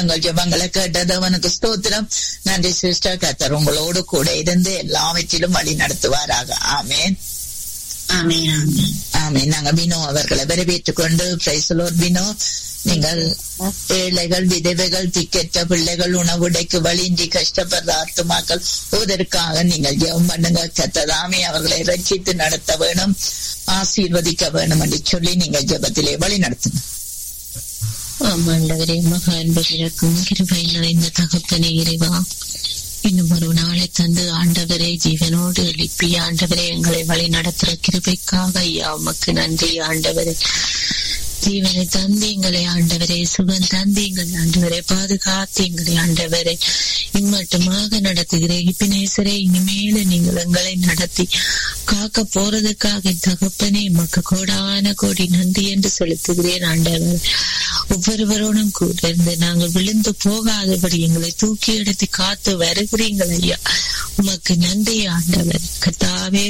உங்கள் ஜபங்களை கேட்டதவனுக்கு ஸ்தோத்திரம் நன்றி சிஸ்டர் கத்தர் உங்களோடு கூட இருந்து எல்லாவற்றிலும் வழி நடத்துவாராக ஆமேன் ஆமென் ஆமென் ஆமீன் நாங்க வினோ அவர்களை வரவேற்றுக் கொண்டு பிரைசலோர் வினோ நீங்கள் ஏழைகள் விதவைகள் திக்கற்ற பிள்ளைகள் உணவுடைக்கு வழியின்றி கஷ்டப்படுற ஆத்துமாக்கள் இதற்காக நீங்கள் ஜெபம் பண்ணுங்க கத்ததாமே அவர்களை ரட்சித்து நடத்த வேணும் ஆசீர்வதிக்க வேணும் என்று சொல்லி நீங்கள் ஜெபத்திலே வழி நடத்துங்க ஆமாண்டவரே மகான் பகிரக்கும் கிருபை நிறைந்த தகப்பனே இறைவா இன்னும் ஒரு நாளை தந்து ஆண்டவரே ஜீவனோடு எழுப்பி ஆண்டவரே எங்களை வழி நடத்துற கிருபைக்காக ஐயா உமக்கு நன்றி ஆண்டவரே ஜீவனை தந்தீங்களே ஆண்டவரே சுகம் தந்தீங்கள் ஆண்டவரே பாதுகாத்தீங்களே ஆண்டவரே இம்மட்டுமாக நடத்துகிற இப்பினேசரே இனிமேல நீங்கள் எங்களை நடத்தி காக்க போறதுக்காக தகப்பனே மக்கு கோடான கோடி நன்றி என்று செலுத்துகிறேன் ஆண்டவர் ஒவ்வொருவரோடும் கூட இருந்து நாங்கள் விழுந்து போகாதபடி எங்களை தூக்கி எடுத்து காத்து வருகிறீங்கள் ஐயா உமக்கு நன்றி ஆண்டவர் கத்தாவே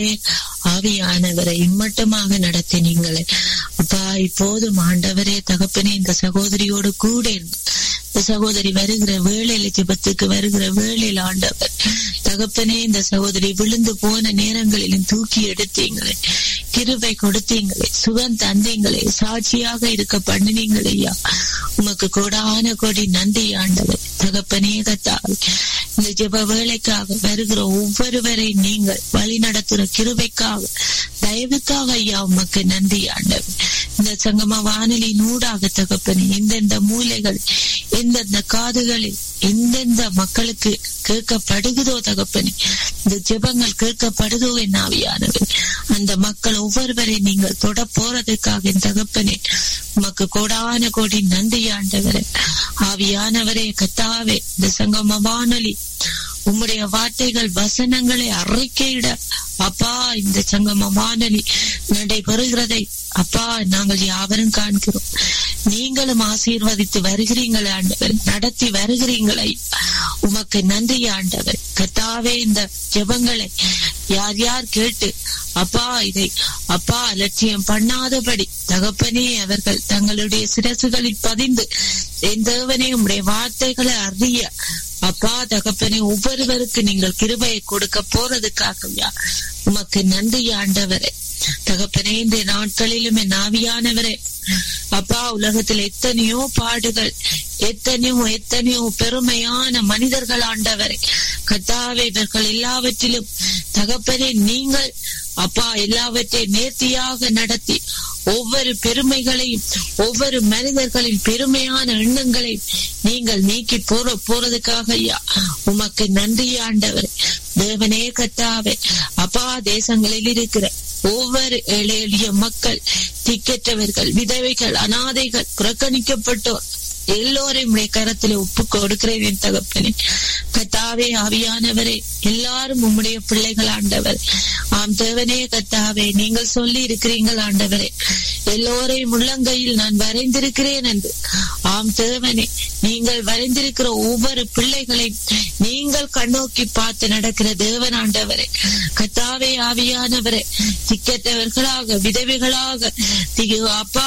ஆவியானவரை இம்மட்டமாக நடத்தினீங்களே அப்பா இப்போதும் ஆண்டவரே தகப்பனே இந்த சகோதரியோடு கூட இருந்து இந்த சகோதரி வருகிற வேளையில ஜெபத்துக்கு வருகிற வேளையில் ஆண்டவர் தகப்பனே இந்த சகோதரி விழுந்து போன நேரங்களிலும் தூக்கி எடுத்தீங்களே கிருபை கொடுத்தீங்களே சுகம் தந்தீங்களே சாட்சியாக இருக்க பண்ணினீங்களே ஐயா உமக்கு கோடான கோடி நன்றி ஆண்டவர் தகப்பனே கத்தாவே இந்த ஜெப வேலைக்காக வருகிற ஒவ்வொருவரை நீங்கள் வழி நடத்துற கிருபைக்காக தயவுக்காக ஐயா உமக்கு நன்றி ஆண்டவர் இந்த சங்கம வானொலி நூடாக தகப்பனே எந்தெந்த மூலைகள் எந்தெந்த காதுகளில் எந்தெந்த மக்களுக்கு கேட்கப்படுகிறதோ தகப்பனே இந்த ஜெபங்கள் கேட்கப்படுதோ என் ஆவியானவர் அந்த மக்கள் ஒவ்வொருவரை நீங்கள் தொட போறதுக்காக என் தகப்பனே உமக்கு கோடான கோடி நன்றி ஆண்டவரே ஆவியானவரே கத்தாவே இந்த சங்கம வானொலி உம்முடைய வார்த்தைகள் வசனங்களை அறிக்கையிட அப்பா இந்த சங்கம வானொலி நடைபெறுகிறதை அப்பா நாங்கள் யாவரும் காண்கிறோம் நீங்களும் ஆசீர்வதித்து வருகிறீங்கள் ஆண்டவர் நடத்தி வருகிறீங்களை உமக்கு நன்றி ஆண்டவர் கத்தாவே இந்த ஜெபங்களை யார் யார் கேட்டு அப்பா இதை அப்பா அலட்சியம் பண்ணாதபடி தகப்பனே அவர்கள் தங்களுடைய சிரசுகளில் பதிந்து என் தேவனே உம்முடைய வார்த்தைகளை அறிய அப்பா தகப்பனே ஒவ்வொருவருக்கு நீங்கள் கிருபையை கொடுக்க போறதுக்காக உமக்கு நன்றி ஆண்டவரே தகப்பனே இந்த நாட்களிலும் என் ஆவியானவரே அப்பா உலகத்தில் எத்தனையோ பாடுகள் எத்தனையோ எத்தனையோ பெருமையான மனிதர்கள் ஆண்டவரை கத்தாவே இவர்கள் எல்லாவற்றிலும் தகப்பனே நீங்கள் அப்பா எல்லாவற்றையும் நேர்த்தியாக நடத்தி ஒவ்வொரு பெருமைகளையும் ஒவ்வொரு மனிதர்களின் பெருமையான எண்ணங்களை நீங்கள் நீக்கி போற போறதுக்காக ஐயா உமக்கு நன்றி ஆண்டவர் தேவனே கத்தாவே அப்பா தேசங்களில் இருக்கிற ஒவ்வொரு ஏழை எளிய மக்கள் திக்கற்றவர்கள் விதவைகள் அனாதைகள் புறக்கணிக்கப்பட்டோர் எல்லோரையும் உடைய கரத்திலே ஒப்பு கொடுக்கிறேன் என் தகப்பனே கத்தாவே ஆவியானவரே எல்லாரும் உம்முடைய பிள்ளைகள் ஆண்டவர் ஆம் தேவனே கத்தாவே நீங்கள் சொல்லி இருக்கிறீங்கள் ஆண்டவரே எல்லோரையும் உள்ளங்கையில் நான் வரைந்திருக்கிறேன் என்று ஆம் தேவனே நீங்கள் வரைந்திருக்கிற ஒவ்வொரு பிள்ளைகளையும் நீங்கள் கண்ணோக்கி பார்த்து நடக்கிற தேவன் ஆண்டவரே கத்தாவே ஆவியானவரே திக்கற்றவர்களாக விதவைகளாக அப்பா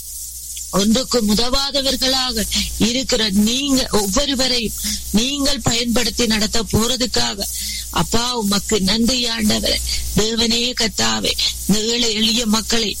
ஒன்றுக்கு உதவாதவர்களாக இருக்கிற நீங்க ஒவ்வொருவரையும் நீங்கள் பயன்படுத்தி நடத்த போறதுக்காக அப்பா உமக்கு நன்றி ஆண்டவர் தேவனே கத்தாவே ஏழை எளிய மக்களை